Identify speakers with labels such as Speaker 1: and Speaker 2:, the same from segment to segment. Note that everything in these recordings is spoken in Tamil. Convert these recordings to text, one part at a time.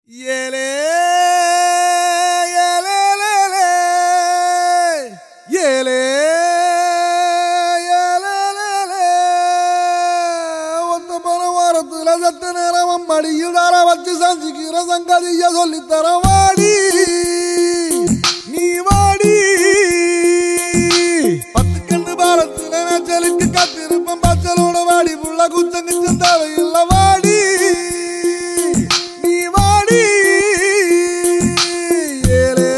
Speaker 1: ஏலே ஏலேலேலே, ஏலே ஏலேலேலே. ஒத்த போன வாரத்துல சத்த நேரம் மடியுடார வச்சு சஞ்சிக்கிற சங்கதிய சொல்லித்தர வாடி நீ வாடி பத்து கண்டு பாலத்துல மேச்சலுக்கு காத்திருப்பம் பச்சலோட வாடி புள்ள குச்சங்கு சந்தாவையில் வாடி நீ வாடி ஏலே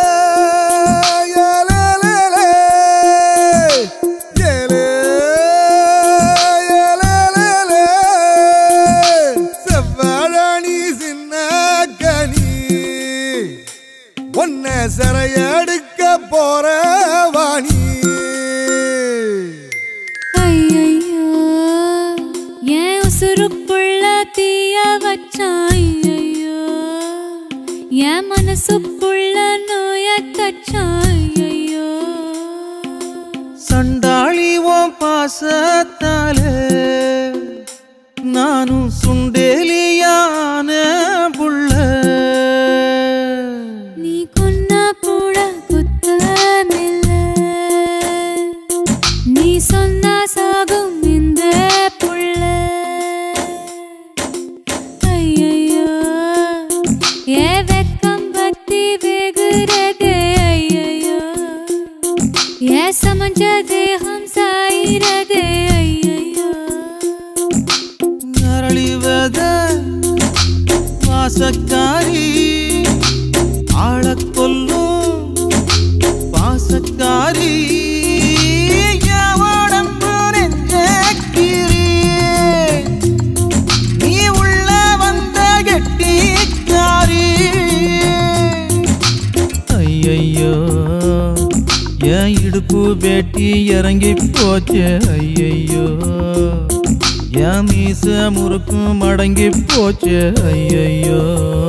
Speaker 1: ஏலேலேலே. ஏலே ஏலேலேலே. செவ்வாழாணி சின்ன கனி உன்னை சிறையெடுக்க போற வாணி
Speaker 2: ஐயையோ, என் உசுருக்குள்ள தீய வச்சான் ஐயையோ. என் மனசுக்குள்ள நோய தச்சான் ஐயையோ.
Speaker 3: சண்டாளி ஓம் பாசத்தால நானும் சுண்டேலியான புள்ள
Speaker 2: நீ கொன்னா கூட குத்தமில்ல. நீ சொன்னா சாகும் இந்த புள்ள. ஐயையோ, என் வெக்கம் பத்தி வெகுறதே ஐயையோ. என் சமஞ்ச தேகம் சாயிரதே ஐயையோ.
Speaker 3: அரளிவத வாசக்காரி ஆளக் கொல்லும் பாசக்காரி என் உடம்பு நெஞ்சக்கிரி. நீ உள்ள வந்த கெட்டிக்காரி ஐயையோ என் இடுப்பு வேட்டி இறங்கி போச்சு ஐயையோ என் மீச முறுக்கு மடங்கி போச்சு ஐயையோ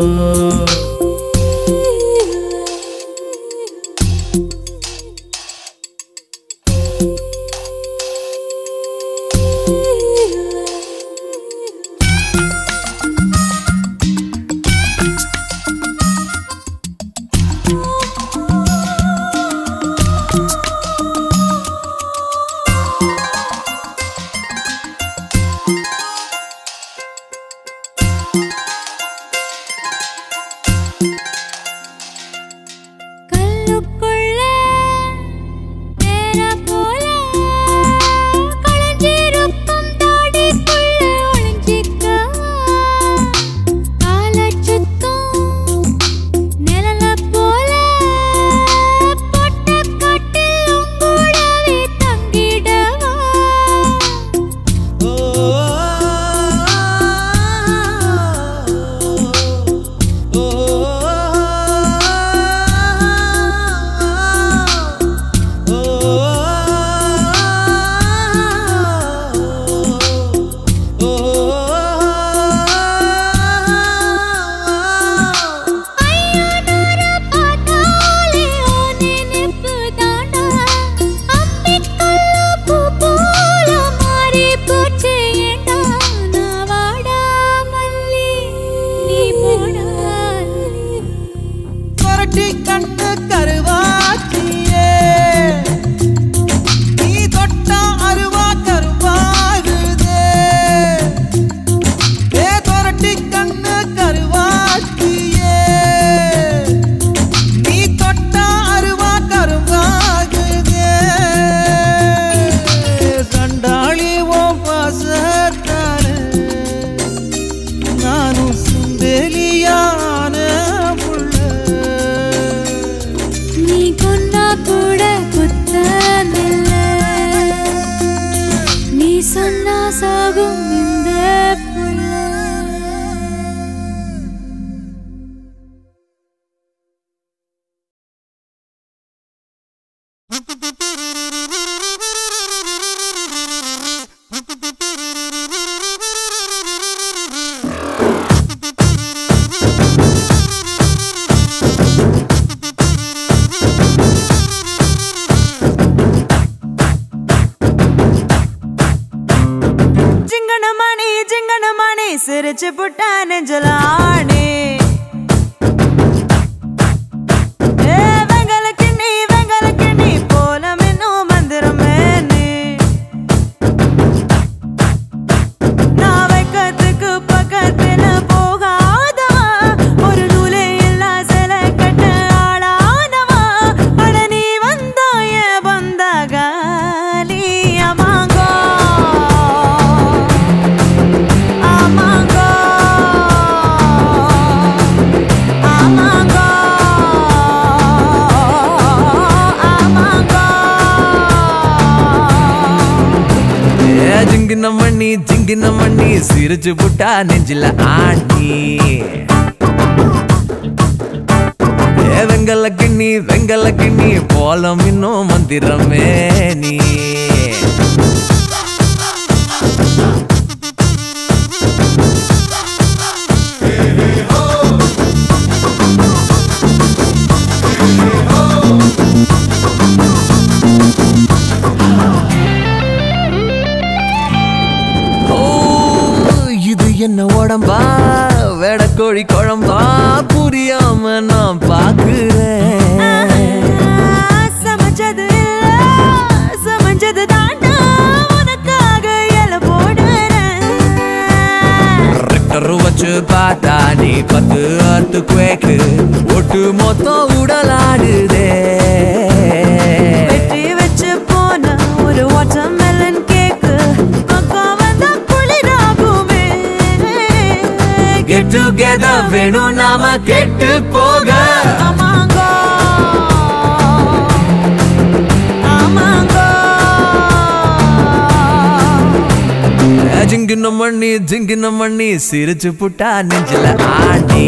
Speaker 2: கல்லுக்குள்ள தேர போல களைஞ்சிருக்கும் தாடிக்குள்ள ஒளிஞ்சிக்கவா காலச் சுத்தம் நிழல போல பொட்ட கட்டில் உங்கூடவே தங்கிடவா ஐயானூர பார்த்தாலே ஓ நினைப்பு தாண்டா அம்பிக்கல்லு பூ போல மாறி போச்சு ஏண்டா நான் வாடா மல்லி நீ போடா
Speaker 3: புரட்டி கண்டு கருவாச்சியே நீ தொட்டா அருவா கருவாகுதே ஏ புரட்டி கண்ணு கருவாச்சியே நீ தொட்டா அருவா கருவாகுதே சண்டாளி ஓம் பாசத்தானே நானும் சுந்தேலியான புள்ள
Speaker 2: நீ கொன்னா கூட குத்தமில்ல நீ சொன்னா சாகும் இந்த புள்ள
Speaker 4: சிங்கன மணி சிங்கன மணி சிரிச்சு புட்டா நெஞ்சலானே ஜிங்கின மண்ணி ஜிங்கின மண்ணி சிரிச்சு புட்டா நெஞ்சில ஆண்டி ஏ வெங்கல கிண்ணி வெங்கல கிண்ணி போலம் இன்னும் மந்திரமே நீ ஓ, இது என்ன உடம்பா வேடக்கோழி குழம்பா புரியாம நான் பாக்குறேன்
Speaker 2: சமைச்சது இல்ல சமைச்சது தாண்டா உனக்காக இல போடுறேன்
Speaker 4: ரெக்டர் வச்சு பார்த்தா நீ பத்து அத்து குவேக்கு ஒட்டு மொத்தம் உடலாடுதே
Speaker 2: வெட்டி வச்சு போன ஒரு வாட்டர்மெலன் கேக்கு பக்கம் வந்தா குளிராகுமே
Speaker 4: கெட் டுகெதர் வேணும் நாம கெட்டு போக
Speaker 2: ஆமாங்கோ ஆமாங்கோ
Speaker 4: ஜிங்கின மண்ணி ஜிங்கின மண்ணி சிரிச்சு புட்டா நெஞ்சில ஆண்டி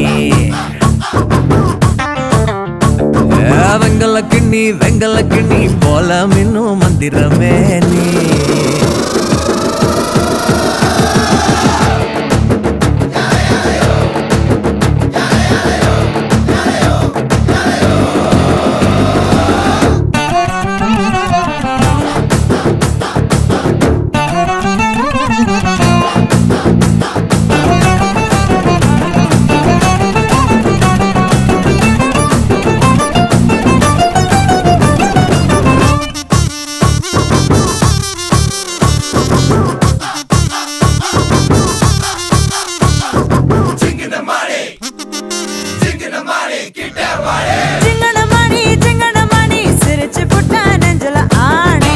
Speaker 4: ஏ, வெங்கல கிண்ணி வெங்கல கிண்ணி போல மின்னும் மந்திரமே நீ
Speaker 2: சிங்கன மணி சிங்கன மணி சிரிச்சு புட்ட நெஞ்சல ஆணே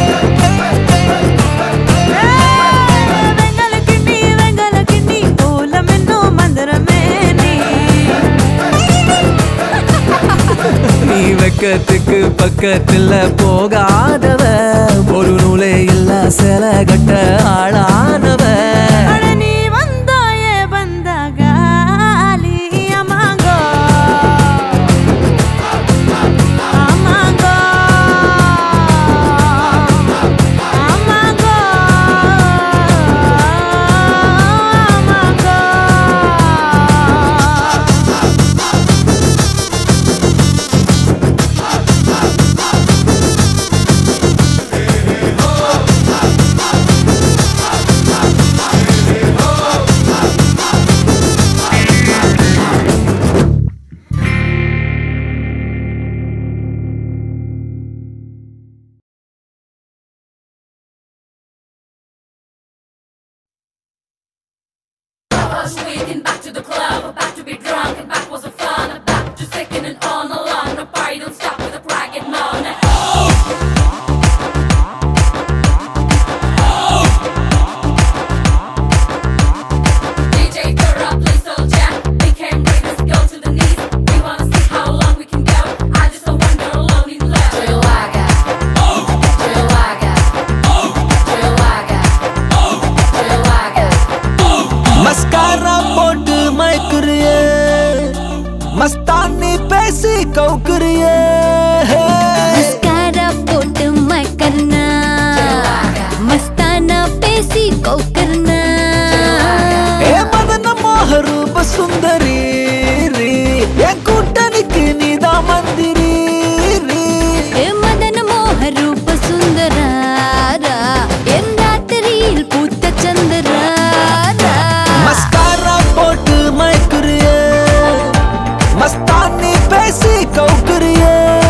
Speaker 2: வெங்கல கிண்ணி வெங்கல கிண்ணி போலம் இன்னும் மந்திரமே நீ
Speaker 4: நீ வெக்கத்துக்கு பக்கத்துல போகாதவ ஒரு நூலே இல்ல சில கட்ட ஆளானவ
Speaker 2: அட நீ வந்தாயே வந்தாகாலி அமாங்கோ அமாங்கோ அமாங்கோ அமாங்கோ
Speaker 5: Swinging back to the club, about to be drunk, and back was a fun. About to second and on along. The party don't stop with a bragging moan. DJ throw up, play soul jack. They can't break us, go to the knees. We wanna see how long we can go. I just don't wonder alone in love. Drillaga, Drillaga, Drillaga, Drillaga.
Speaker 3: Mascara போட்டு மயக்குறிய மஸ்தானி பேசி கவுக்குறிய
Speaker 6: மஸ்காரா போட்டு மக்கர்னா மஸ்தானா பேசி கோக்கர்னா
Speaker 3: ஏ மதன மோக ரூப சுந்தரி ரீ. என் கூட்டணிக்கு நீதான் மந்திரி ரீ.
Speaker 6: ஏ மதன மோக ரூப சுந்தராரா என் ராத்திரியில் பூத்த சந்திராரா
Speaker 3: மஸ்காரா போட்டு மயக்குறிய மஸ்தானி பேசி கவுக்குறிய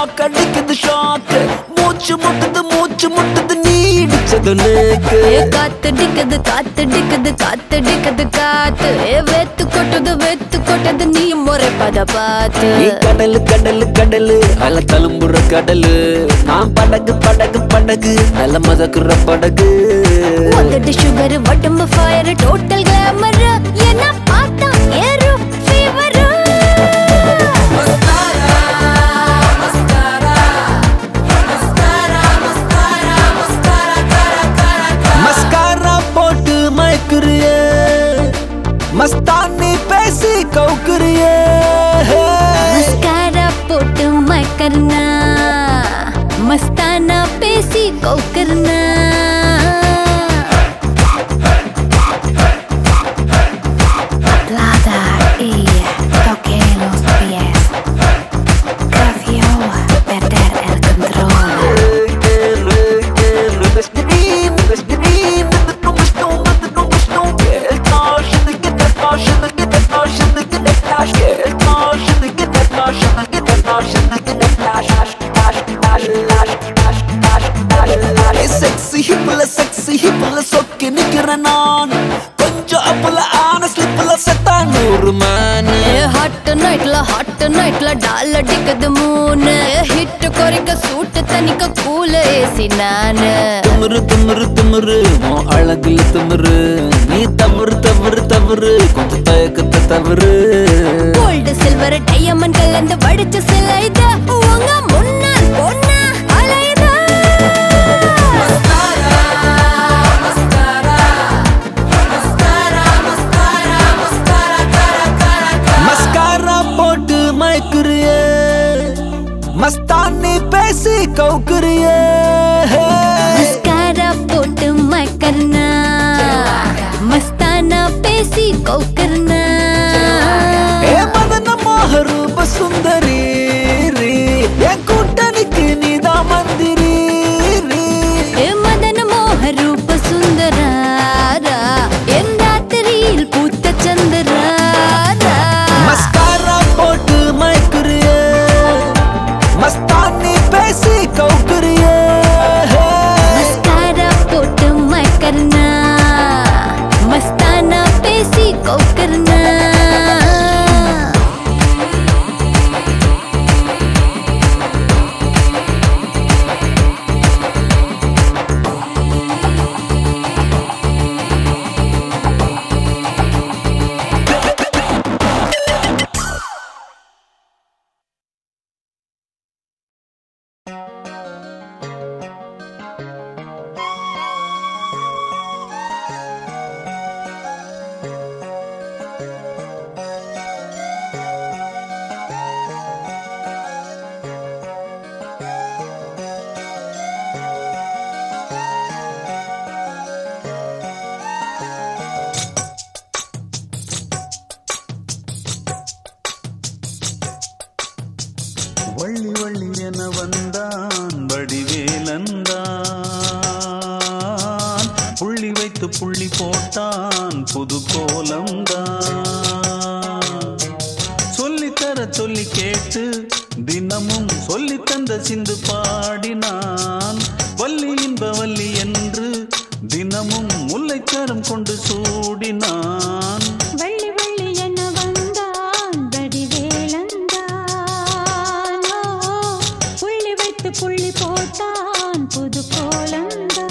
Speaker 3: ஷாக் அடிக்குது ஷாக் மூச்சு முட்டுது மூச்சு முட்டுது நீ இடிச்சது நேக்கு
Speaker 6: ஏ காத்தடிக்குது காத்தடிக்குது காத்தடிக்குது காத்து ஏ வெத்து கொட்டுது வெத்து கொட்டுது நீ முறைப்பத பார்த்து
Speaker 3: நீ கடலு கடலு கடலு அல தழும்புற கடலு நான் படகு படகு படகு நல்ல மதக்குற படகு
Speaker 6: உதடு சுகர் உடம்பு ஃபயர் டோட்டல் கிளாமர் என்ன பார்த்தா ஏறும் ஃபீவர்
Speaker 3: மஸ்காரா போட்டு மயக்குறிய மஸ்தானி பேசி கவுக்குறிய
Speaker 6: மஸ்காரா போட்டு மக்கர்னா மஸ்தானா பேசி கோக்கர்னா
Speaker 2: Plata y toqué los pies. Creció perder el control.
Speaker 3: Sexy ஹிப்ல செக்ஸி ஹிப்ல சொக்கி நிக்கிறேன் நான் கொஞ்சம் அப்பல ஆன ஸ்லிப்ல செத்தா நூறு மேன்
Speaker 6: ஹாட் நைட்ல ஹாட் நைட்ல டால் அடிக்குது மூணு ஹிட் குறைக்க சூட்டு தனிக்க கூல ஏசி நானு
Speaker 3: திமிரு திமிரு திமிரு உன் அழகுல திமிரு நீ தவறு தவறு தவறு கொஞ்சம் தயக்கத்தை தவறு
Speaker 6: கோல்டு சில்வர் டையமண்ட் கலந்து வடிச்ச சிலைத உங்க முன்னால் பொண்ணா அலைதா
Speaker 3: மஸ்காரா போட்டு மயக்குறிய மஸ்தானி பேசி கவுக்குறிய
Speaker 6: மஸ்காரா போட்டு மக்கர்னா மஸ்தானா பேசி கோக்கர்னா
Speaker 3: ஏ மதன மோக ரூப சுந்தரி ரீ. என் கூட்டணிக்கு நீதான் மந்திரி ரீ.
Speaker 6: ஏ மதன மோக ரூப சுந்தராரா என் ராத்திரியில் பூத்த சந்திராரா
Speaker 3: மஸ்காரா போட்டு மயக்குறிய மஸ்தானி பேசி கவுக்குறிய
Speaker 6: மஸ்காரா போட்டு மக்கர்னா மஸ்தானா பேசி கோக்கர்னா
Speaker 7: வள்ளி வள்ளி என வந்தான் வடிவேலந்தான் புள்ளி வைத்து புள்ளி போட்டான் புது கோலம்தான் சொல்லித்தர சொல்லி கேட்டு தினமும் சொல்லி தந்த சிந்து பாடினான் வள்ளி இன்ப வள்ளி என்று தினமும் முல்லைச்சரம் கொண்டு சூடினான்
Speaker 8: வள்ளி வள்ளி என வந்தான் வடிவேலந்தான் ஓ, புள்ளி வைத்து புள்ளி போட்டான் புது கோலந்தான்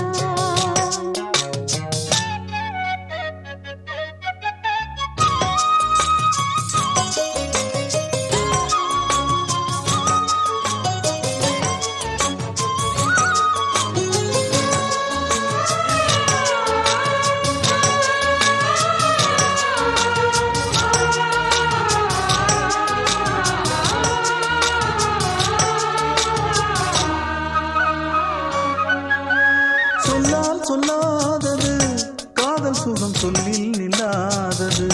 Speaker 7: சொல்லால் சொல்லாதது காதல் சுகம் சொல்லில் நில்லாதது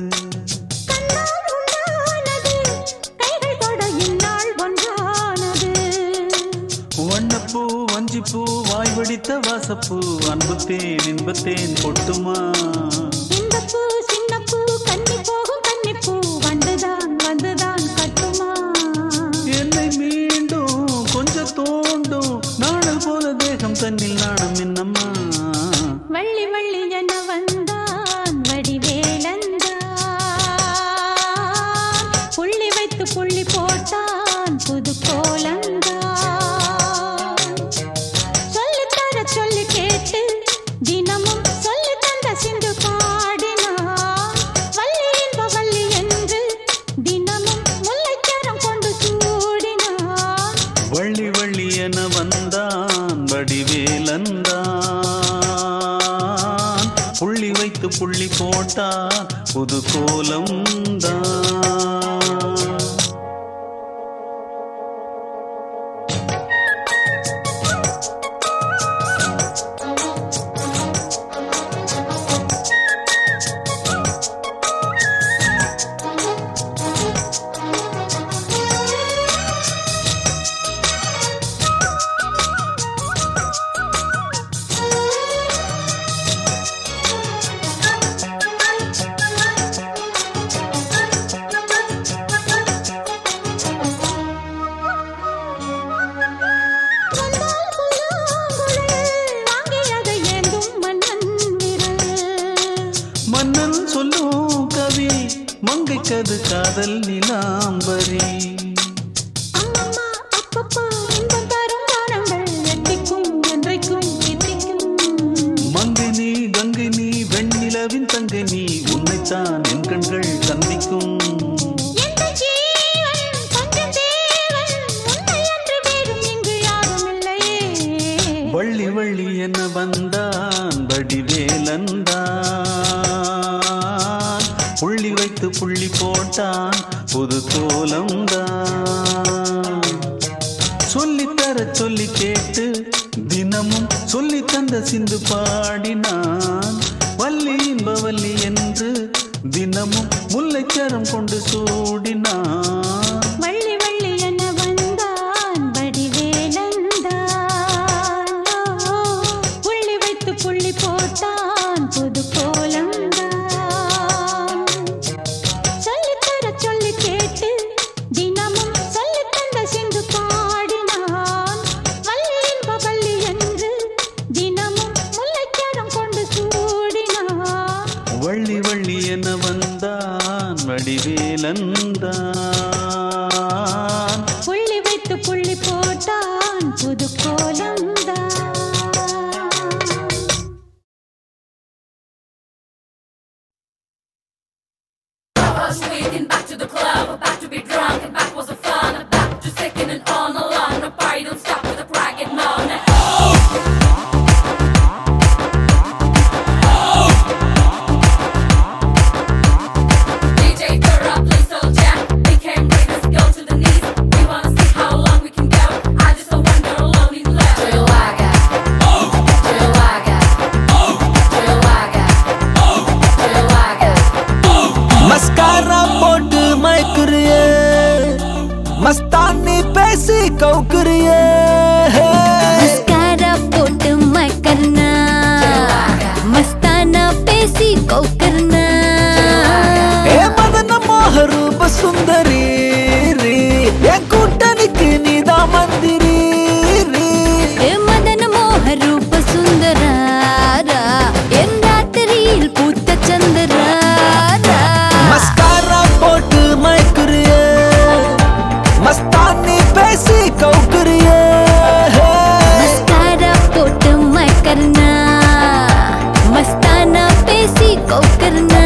Speaker 8: உண்டானது, கைகள் தொட இந்நாள் ஒன்றானது
Speaker 7: வண்ணப்பூ வஞ்சிப்பூ வாய் வெடித்த வாசப்பூ அன்புத்தேன் இன்பத்தேன் பொட்டுமா
Speaker 8: இந்த பூ சின்ன பூ கன்னி போகும் கன்னி பூ வந்துதான் வந்துதான் கட்டுமா
Speaker 7: என்னை மீண்டும் புள்ளி போட்டான் புது கோலம் தான்
Speaker 8: வந்தால் புல்லாங்குழல் வாங்கியதை ஏந்தும் மன்னன் விரல்
Speaker 7: மன்னன் சொல்லும் கவி மங்கைக்கது காதல் நிலாம்பரி
Speaker 8: அம்மம்மா அப்பப்பா இன்பம் தரும் கானங்கள் எட்டிக்கும் என்றைக்கும் எட்டிக்கும்
Speaker 7: மங்கை நீ கங்கை நீ வெண்ணிலவின் தங்கை நீ உன்னைத்தான் என் கண்கள் சந்திக்கும்
Speaker 8: எந்த ஜீவன் கொஞ்சம் தேவன் உன்னை அன்று வேறும் இங்கு யாரும் இல்லையே
Speaker 7: வள்ளி வள்ளி என வந்தான் வடிவேலந்தான் புள்ளி வைத்து புள்ளி போட்டான் புது கோலம்தான் சொல்லித்தர சொல்லி கேட்டு தினமும் சொல்லி தந்த சிந்து பாடினான் வள்ளி இன்பவல்லி என்று தினமும் முல்லைச்சரம் கொண்டு சூடினான்
Speaker 8: வள்ளி வள்ளி என வந்தான் வடிவேலந்தான் ஓ, புள்ளி வைத்து புள்ளி போட்டான் புது கோலம்தான் சொல்லித்தர சொல்லி கேட்டு தினமும் சொல்லி தந்த சிந்து பாடினான் வள்ளி இன்ப வள்ளி என்று தினமும் முல்லைச்சாரம் கொண்டு சூடினான்
Speaker 7: வள்ளி வள்ளி என வந்தான் வடிவேலந்தான்
Speaker 8: புள்ளி வைத்து புள்ளி போட்டான் புது கோலம்தான்
Speaker 5: Us waking back to the club, about to be drunk, and back was the fun. Back to second and on along. The party don't stop with a bragging on. DJ throw up, play slow jam. They can't wait, let's go to the knees. We wanna see how long we can go. I just don't wonder alone in love. Chihuahua, Chihuahua, Chihuahua, Chihuahua.
Speaker 3: Mascara போட்டு மயக்குறியே மஸ்தானி பேசி கவுக்குறியே
Speaker 6: मस्कारा पोट मैं करना मस्ताना पेसी को करना
Speaker 3: ஏ மதன மோக ரூப சுந்தரி ரீ. என் கூட்டணிக்கு நீதான் மந்திரி ரீ.
Speaker 6: ए मदन मोह रूप सुंदरारा एन रात्रिயில் பூத்த சந்திராரா
Speaker 3: மஸ்காரா போட்டு மயக்குறியே மஸ்தானி பேசி கவுக்குறியே
Speaker 6: मस्कारा पोट मैं करना मस्ताना पेसी को करना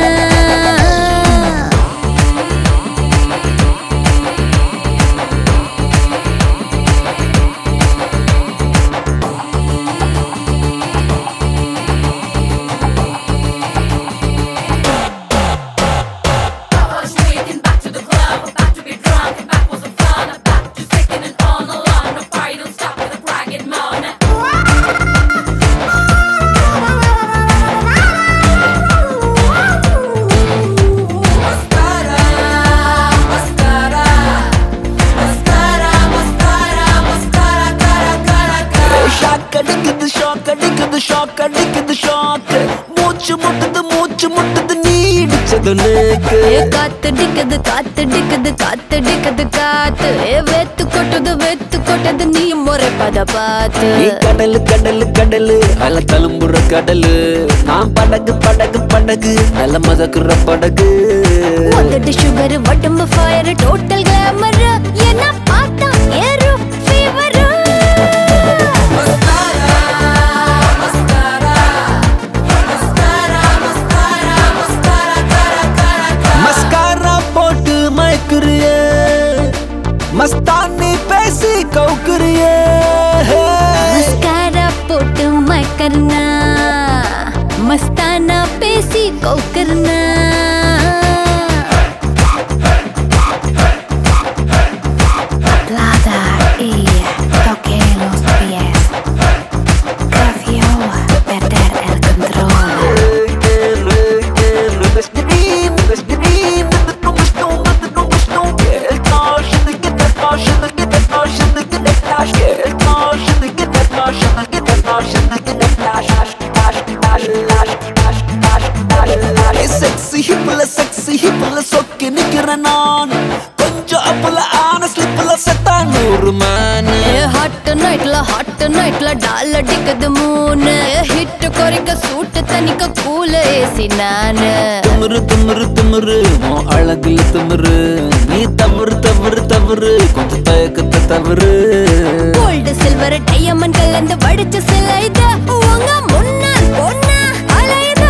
Speaker 5: Us waking back to the club, about to be drunk, and back was the fun. Back to second and on along. The party don't stop with a bragging on.
Speaker 3: Shock அடிக்குது ஷாக் அடிக்குது ஷாக் அடிக்குது ஷாக் மூச்சு முட்டுது மூச்சு முட்டுது நீ இடிச்சது நேக்கு
Speaker 6: ஏ காத்தடிக்குது காத்தடிக்குது காத்தடிக்குது காத்து ஏ வெத்து கொட்டுது வெத்து கொட்டது நீ முறை பத பார்த்து
Speaker 3: நீ கடலு கடலு கடலு அல தழும்புற கடலு நான் படகு படகு படகு நல்ல மதக்குற படகு
Speaker 6: உதடு சுகர் உடம்பு ஃபயர் டோட்டல் கிளாமர் என்ன பார்த்தா ஏறும் ஃபீவர்
Speaker 3: மஸ்காரா போட்டு மயக்குறியே மஸ்தானி பேசி கவுக்குறியே
Speaker 6: மஸ்காரா போட்டு मैं करना मस्ताना पेसी
Speaker 3: செக்ஸி ஹிப்ல செக்ஸி ஹிப்ல சொக்கி நிக்கிறேன் நான் கொஞ்சம் அப்பல ஆன ஸ்லிப்ல செத்தா நூறு மேனு
Speaker 6: ஹாட் நைட்ல ஹாட் நைட்ல டால் அடிக்குது மூணு ஹிட் குறைக்க சூட்டு தனிக்க கூல ஏசி நானு
Speaker 3: திமிரு திமிரு திமிரு உன் அழகுல திமிரு நீ தவறு தவறு தவறு கொஞ்சம் தயக்கத்தை தவறு
Speaker 6: கோல்டு சில்வர் டையமண்ட் கலந்து வடிச்ச சில இது உங்க முன்னால் பொண்ணா அலையுதா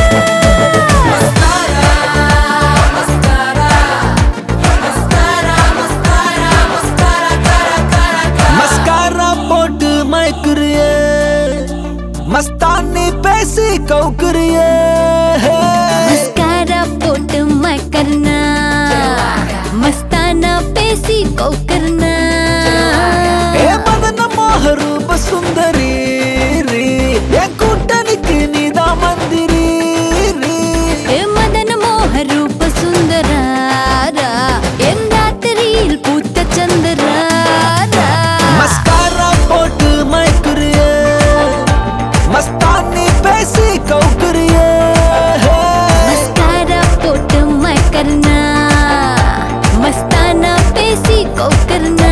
Speaker 3: மஸ்காரா போட்டு மயக்குறியே மஸ்தானி பேசி கவுக்குறியே
Speaker 6: மஸ்காரா போட்டு மக்கர்னா மஸ்தானா பேசி கோக்கர்னா
Speaker 3: ஏ மதன மோக ரூப சுந்தரி ரீ. என் கூட்டணிக்கு நீதான் மந்திரி ரீ.
Speaker 6: ஏ மதன மோக ரூப சுந்தராரா என் ராத்திரியில் பூத்த சந்திராரா
Speaker 3: மஸ்காரா போட்டு மயக்குறியே மஸ்தானி பேசி கவுக்குறியே
Speaker 6: மஸ்காரா போட்டு மக்கர்னா மஸ்தானா பேசி கோக்கர்னா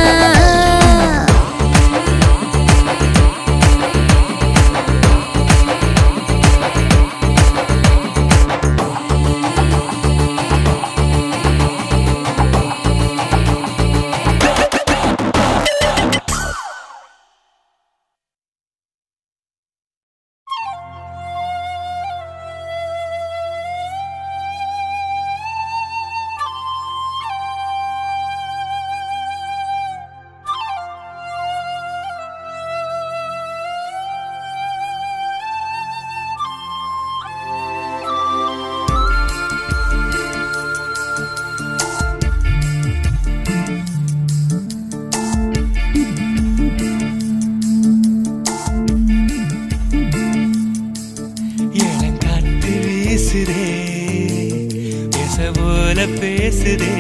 Speaker 4: இளங்காத்து வீசுதே பேச போல பேசுதே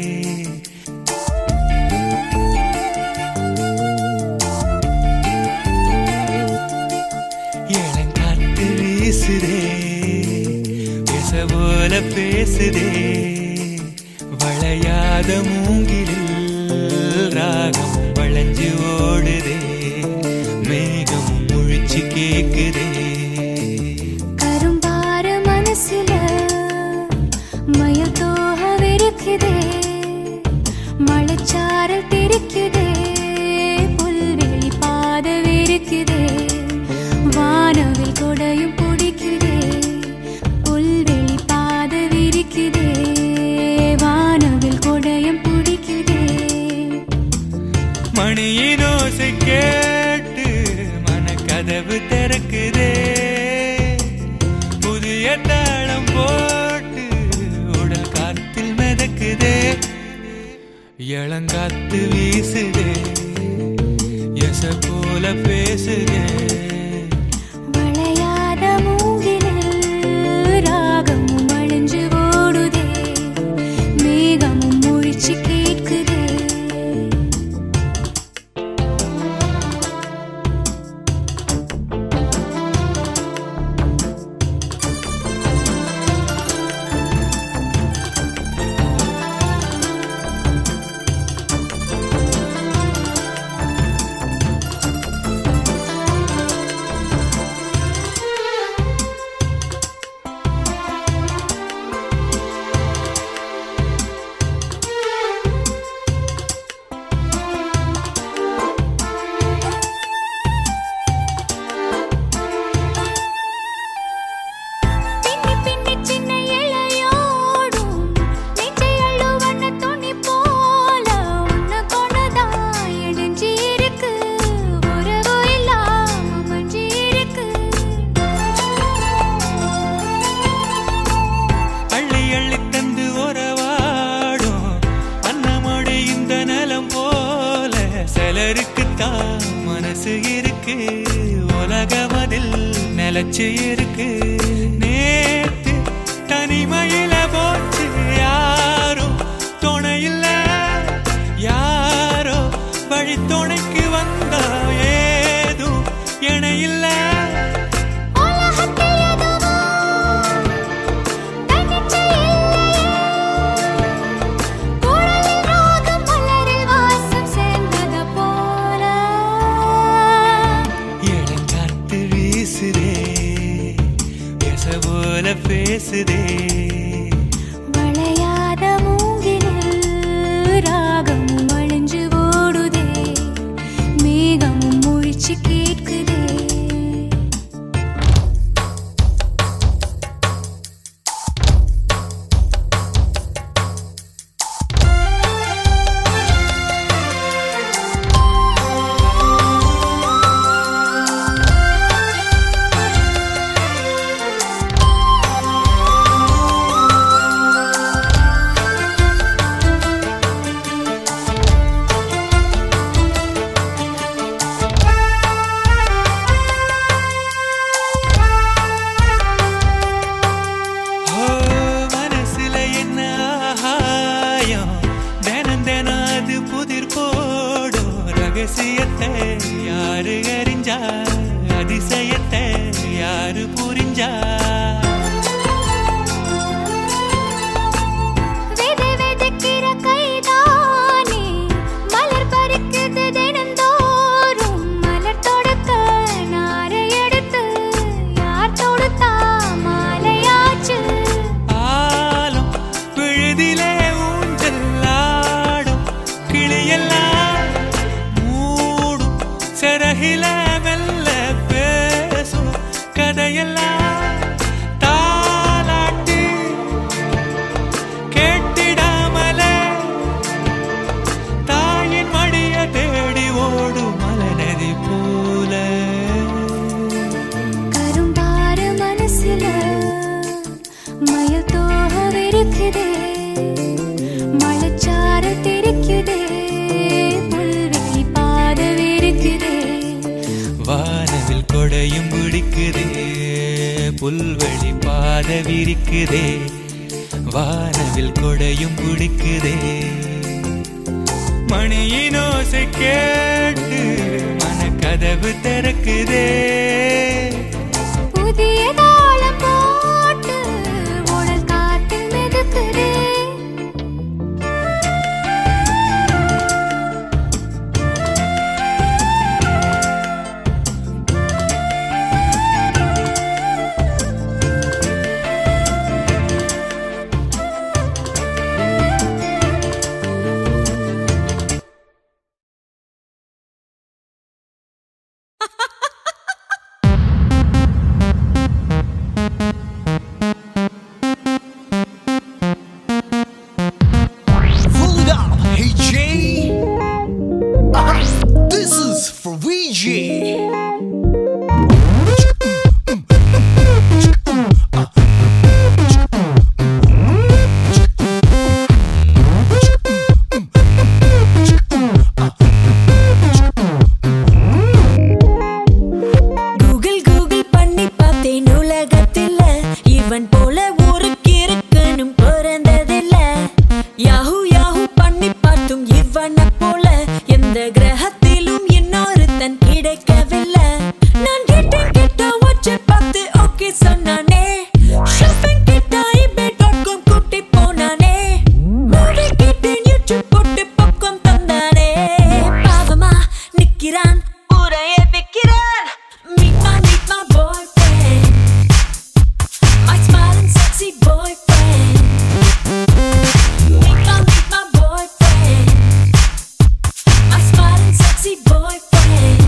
Speaker 4: இளங்காத்து வீசுதே பேச போல பேசுதே வளையாத மூங்கிலில் ராகம் வளைஞ்சு ஓடுதே மேகம் முழிச்சு கேக்குதே
Speaker 6: கரும்பார மனசுல மயத்தோக விருக்குதே மழைச்சாரல் தெரிக்குதே புல்வெளி பாத விருக்குதே வானவில் கொடையும் பிடிக்குதே புல்வெளி பாத விரிக்குதே வானவில் கொடையும் பிடிக்குதே
Speaker 4: மணியின் ஓசை கேட்டு மனக்கதவு திறக்குதே புதிய தாளம் போட்டு உடல் காத்தில் மிதக்குதே இளங்காத்து வீசுதே எச போல பேசுதே
Speaker 6: வளையாத மூங்கிலில் ராகமும் அழிஞ்சு ஓடுதே மேகமும் முழிச்சு கேட்குதே பின்னி பின்னி சின்ன இழையோடும் நெஞ்சை அள்ளுவண்ண துணி போல உன்னை கொண்டுதான் இணைஞ்சு இருக்கு உறவு இல்லாம மஞ்சி இருக்கு
Speaker 4: அள்ளி அள்ளி தந்து உறவாடும் அன்னமொழி இந்த நலம் போல சிலருக்குத்தான் மனசு இருக்கு உலகம் அதில் நிலச்சு இருக்கு நேத்து தனிமையில போச்சு யாரும் துணையில்ல யாரோ வழி துணைக்கு வந்தா ஏதும் இணையில்ல
Speaker 6: உலகத்தில் எதுவோ
Speaker 9: பேசுதே
Speaker 8: வளையாத மூங்கிலில் ராகமும் அழிஞ்சு ஓடுதே மேகமும் முழிச்சு கேட்குதே
Speaker 9: ஓ, மனசுல என்ன ஆகாயம் தினம் தினம் அது புதிர் போடும் ரகசியத்தை யாரு அறிஞ்சா அதிசயத்தை யாரு புரிஞ்சா
Speaker 8: விதை விதைக்கிற கைதானே மலர் பறிக்குது தினந்தோறும் மலர் தொடுக்க நாரை எடுத்து யார் தொடுத்தா மாலையாச்சு
Speaker 9: ஆலம் விழுதிலே ஊஞ்சல் ஆடும் கிளியெல்லாம் மூடும் சிறகில மெல்ல பேசும் கதையெல்லாம் தாலாட்டி கேட்டிடாமலே தாயின் மடிய தேடி ஓடும் மலநதி போல
Speaker 8: கரும்பாறு மனசுல மயில் தோக விரிக்குதே மழைச்சாறு தெரிக்குதே புல்வெளி பாத விரிக்குதே
Speaker 9: வானவில் கொடையும் பிடிக்குதே புல்வெளி பாத விரிக்குதே வானவில் கொடையும் பிடிக்குதே மணியின் ஓசை கேட்டு மனக்கதவு திறக்குதே
Speaker 8: புதிய தாளம் போட்டு உடல் காத்தில் மிதக்குதே
Speaker 3: Hold up, hey Jay. Uh-huh. This is for VJ.
Speaker 2: Google Google பண்ணி பார்த்தேன் உலகத்தில் இவன் போல ஒரு கிறுக்கனும் பிறந்ததில்ல யாஹூ யாஹூ பண்ணி பார்த்தும் இவனை போல எந்த கிரகத்திலும் இன்னொருத்தன் கிடைக்கவில்லை நான் கேட்டேன் கேட்ட வச்சு பார்த்து ஓகே சொன்னானே ஷாப்பிங் கிட்ட இபே டாட் காம் கூட்டி போனானே மூவி கேட்டேன் யூடியூப் போட்டு பக்கம் தந்தானே பாவமா நிக்கிறான் ஊரையே விக்கிறான் Meet my, meet my boyfriend My smiling sexy boyfriend Meet my, meet my boyfriend My smiling sexy boyfriend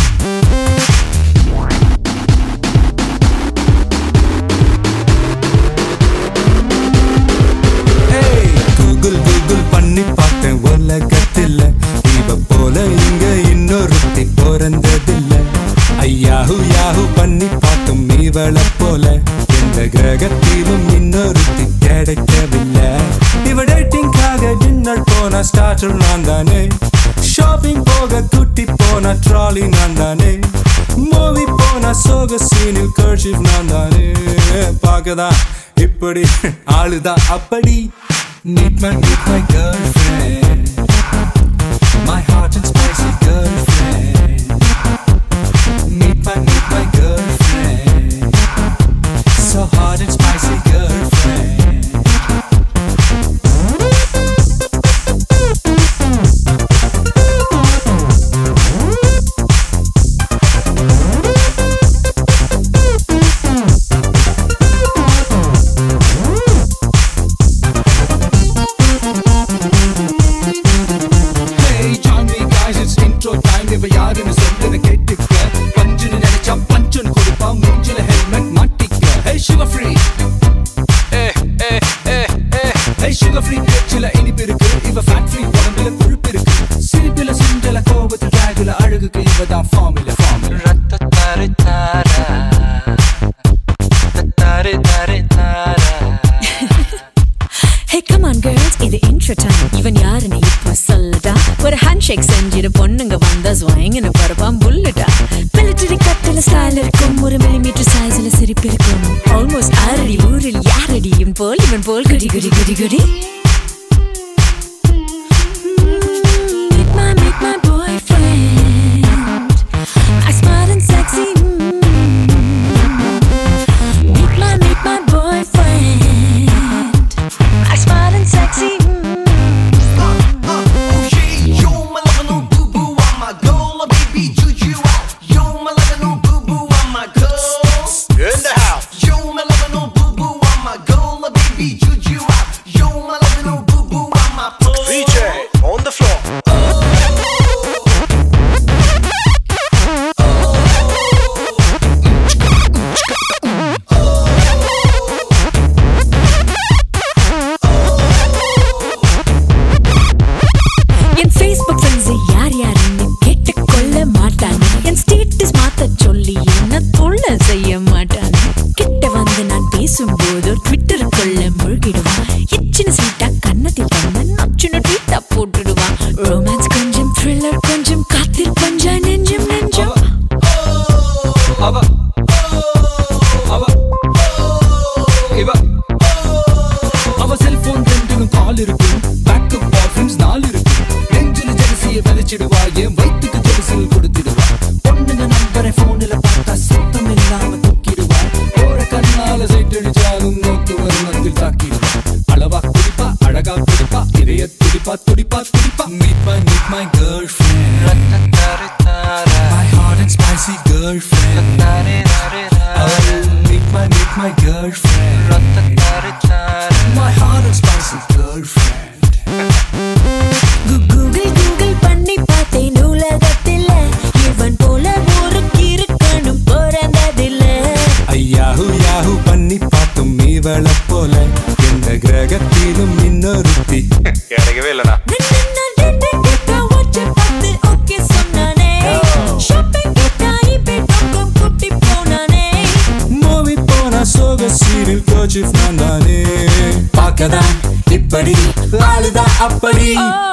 Speaker 10: Google Google பண்ணி பார்த்தேன் உலகத்தில் இவ போல இங்க இன்னொருத்தி பிறந்ததில்ல ஐயாஹு யாஹு பண்ணி பார்த்தும் இவளை போல எந்த கிரகத்திலும் இன்னொருத்தி கிடைக்கவில்லை இவ டேட்டிங்காக டின்னர் போன ஸ்டார்டர் நான் தானே ஷாப்பிங் போக குட்டி போன ட்ராலி நான் தானே மூவி போன சோக சீனில் கர்ஷிப் நான் தானே பார்க்கதான் இப்படி ஆளுதான் அப்படி Meet my, meet my girlfriend My hot and spicy girlfriend Meet my, meet my girlfriend So hot and spicy girlfriend
Speaker 2: your time இவன் யாருன்னு இப்போ சொல்லடா ஒரு ஹேண்ட் ஷேக் செஞ்சிட்டு பொண்ணுங்க வந்தா ஸ்வயங்கன்னு பரப்பான் புல்லட்டா மிலிட்டரி கட்டில ஸ்டைல் இருக்கும் ஒரு மில்லிமீட்டர் சைஸ்ல சிரிப்பு இருக்கும் ஆல்மோஸ்ட் ஆறடி ஊரில் யாரடி இவன் போல் இவன் போல் குடி குடி குடி குடி Meet my, meet my boyfriend. I smart and sexy. Meet my, meet my boyfriend. I smart and sexy.
Speaker 11: In the house. DJ on the floor.
Speaker 2: என் ஃபேஸ்புக் ஃப்ரெண்ட்ஸ் யார் யாருன்னு கேட்டுக்கொள்ள மாட்டாங்க என் ஸ்டேட்டஸ் மாத்த சொல்லி என்ன தொல்ல செய்ய மாட்டாங்க கிட்ட வந்து நான் பேசும்போது ட்விட்டருக்குள்ள முழுகிடுவான் எச்சின ஸ்வீட்டா கன்னத்தில் தந்த நச்சுன ட்வீட்டா போட்டுடுவான் ரொமான்ஸ் கொஞ்சம் த்ரில்லர் கொஞ்சம் காத்தில் கொஞ்சம் நெஞ்சம் நெஞ்சம்
Speaker 10: அவ அவ இவ அவ செல்போன் ரெண்டிலும் கால் இருக்கும் பேக்கப் பாய்ஃப்ரெண்ட்ஸ் நாலு இருக்கும் நெஞ்சில ஜெலசிய விதைச்சிடுவா என் வயிற்றுக்கு ஜெலசில் கொடுத்திடுவா பொண்ணுங்க நம்பரை போன்ல பார்த்தா சத்தம் இல்லாம தூக்கிடுவா போற கண்ணால சைட்டடிச்சாலும் நோக்கு வருமத்தில் தாக்கிடுவா அளவா குடிப்பா அழகா குடிப்பா இதய துடிப்பா துடிப்பா துடிப்பா meet my meet my girlfriend my hot and spicy girlfriend oh meet my meet my girlfriend my hot and spicy girlfriend
Speaker 2: Google Google பண்ணி பார்த்தேன் உலகத்தில் இவன் போல ஒரு கிறுக்கனும் பிறந்ததில்ல
Speaker 10: ஐயாஹு யாஹு பண்ணி பார்த்தும் இவளை போல எந்த கிரகத்திலும் இன்னொருத்தி
Speaker 11: கிடைக்கவே இல்லைண்ணா
Speaker 10: மூவி போனா சோக சீரில் கோச்சு நான் தானே பார்க்கதான் இப்படி ஆளுதான் அப்படி